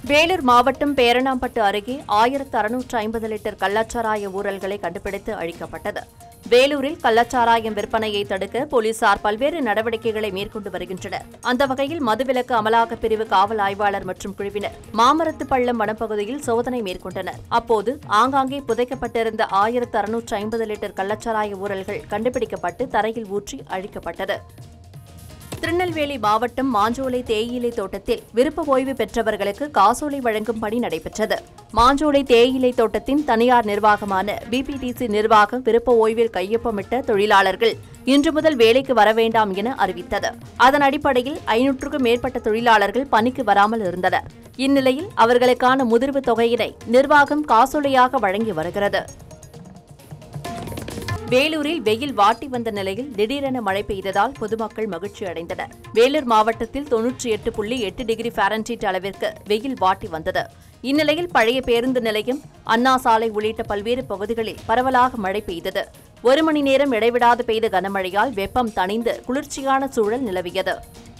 வேலூர் மாவட்டம் பேரணாம்பட்டு அருகே ஆயிரத்து அறுநூற்று ஐம்பது லிட்டர் கள்ளச்சாராய ஊழல்களை கண்டுபிடித்து அழிக்கப்பட்டது வேலூரில் கள்ளச்சாராயம் விற்பனையை தடுக்க போலீசார் பல்வேறு நடவடிக்கைகளை மேற்கொண்டு வருகின்றனர் அந்த வகையில் மதுவிலக்கு அமலாக்கப் பிரிவு காவல் ஆய்வாளர் மற்றும் குழுவினர் மாமரத்து பள்ளம் வனப்பகுதியில் சோதனை மேற்கொண்டனர் அப்போது ஆங்காங்கே புதைக்கப்பட்டிருந்த ஆயிரத்து அறுநூற்று ஐம்பது லிட்டர் கள்ளச்சாராய ஊழல்கள் கண்டுபிடிக்கப்பட்டு தரையில் ஊற்றி அழிக்கப்பட்டது திருநெல்வேலி மாவட்டம் மாஞ்சோலை தேயிலை தோட்டத்தில் விருப்ப ஓய்வு பெற்றவர்களுக்கு காசோலை வழங்கும் பணி நடைபெற்றது மாஞ்சோலை தேயிலை தோட்டத்தின் தனியார் நிர்வாகமான பிபிடிசி நிர்வாகம் விருப்ப ஓய்வில் கையொப்பமிட்ட தொழிலாளர்கள் இன்று முதல் வேலைக்கு வர வேண்டாம் என அறிவித்தது அதன் அடிப்படையில் ஐநூற்றுக்கும் மேற்பட்ட தொழிலாளர்கள் பணிக்கு வராமல் இருந்தனர் இந்நிலையில் அவர்களுக்கான முதிர்வு தொகையினை நிர்வாகம் காசோலையாக வழங்கி வருகிறது வேலூரில் வெயில் வாட்டி வந்த நிலையில் திடீரென மழை பெய்ததால் பொதுமக்கள் மகிழ்ச்சி அடைந்தனர் வேலூர் மாவட்டத்தில் தொன்னூற்றி எட்டு புள்ளி எட்டு டிகிரி ஃபாரன்ஹீட் அளவிற்கு வெயில் வாட்டி வந்தது இந்நிலையில் பழைய பேருந்து நிலையம் அண்ணா சாலை உள்ளிட்ட பல்வேறு பகுதிகளில் பரவலாக மழை பெய்தது ஒரு மணி நேரம் இடைவிடாது பெய்த கனமழையால் வெப்பம் தணிந்து குளிர்ச்சியான சூழல் நிலவியது